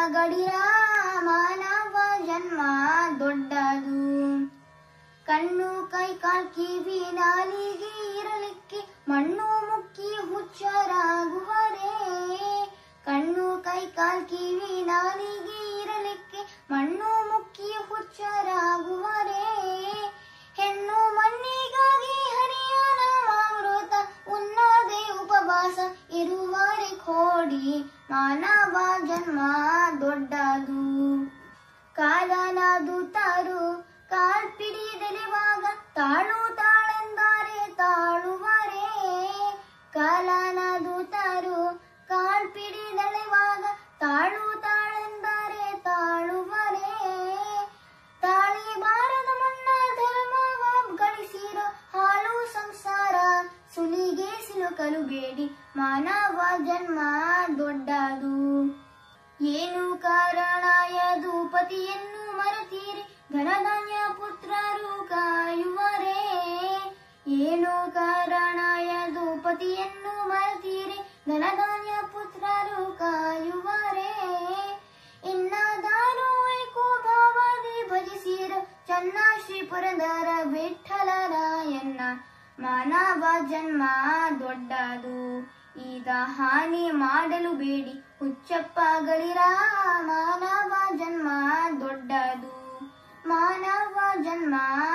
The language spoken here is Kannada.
ಗಡಿರ ಮಾನವ ಜನ್ಮ ದೊಡ್ಡದು ಕಣ್ಣು ಕೈ ಕಾಲ್ ಕಿವಿ ನಾಲಿಗೆ ಇರಲಿಕ್ಕೆ ಮಣ್ಣು ಮುಕ್ಕಿ ಹುಚ್ಚರಾಗುವರೇ ಕಣ್ಣು ಕೈ ಕಾಲ್ ಕಿವಿ ನಾಲಿಗೆ ಇರಲಿಕ್ಕೆ ಮಣ್ಣು ಮುಕ್ಕಿ ಹುಚ್ಚರಾಗುವರೇ ಹೆಣ್ಣು ಮಣ್ಣಿಗಾಗಿ ಹರಿಯ ನಾಮಾಮೃತ ಉನ್ನದೇ ಉಪವಾಸ ಇರುವರೆ ಕೋಡಿ ಮಾನವ ಜನ್ಮ ದೊಡ್ಡದು ಕಾಲನಾದು ತಾರು ಕಾಲ್ ಪಿಡಿದೆಲೆವಾಗ ತಾಳು ತಾಳೆಂದರೆ ತಾಳುವರೇ ಕಾಲನಾದು ತಾರು ಕಾಲ್ ಪಿಡಿದೆಲೆವಾಗ ತಾಳು ತಾಳೆಂದರೆ ತಾಳುವರೇ ತಾಳಿ ಬಾರದ ಮನ್ನ ಧರ್ಮವ ಗಳಿಸಿರೋ ಹಾಳು ಸಂಸಾರ ಸುಲಿಗೆ ಸಿಲುಕಲು ಬೇಡಿ ಮಾನವ ಜನ್ಮ ದೊಡ್ಡದು ಏನು ಕಾರಣ ಯದು ಪತಿಯನ್ನು ಮರೆತೀರಿ ಧನಧಾನ್ಯ ಪುತ್ರರು ಕಾಯುವರೇ ಏನು ಕಾರಣ ಯದು ಪತಿಯನ್ನು ಮರೆತೀರಿ ಧನಧಾನ್ಯ ಪುತ್ರರು ಕಾಯುವರೇ ಇನ್ನಾದಾರು ಐಕೋ ಭಾವದಿ ಭಜಿಸಿರ ಚನ್ನ ಶ್ರೀ ಪುರಂದರ ವಿಠಲರಾಯಣ್ಣ ಮಾನವ ಜನ್ಮ ದೊಡ್ಡದು ಈಗ ಹಾನಿ ಮಾಡಲು ಬೇಡಿ ಹುಚ್ಚಪ್ಪಗಳಿರ ಮಾನವ ಜನ್ಮ ದೊಡ್ಡದು ಮಾನವ ಜನ್ಮ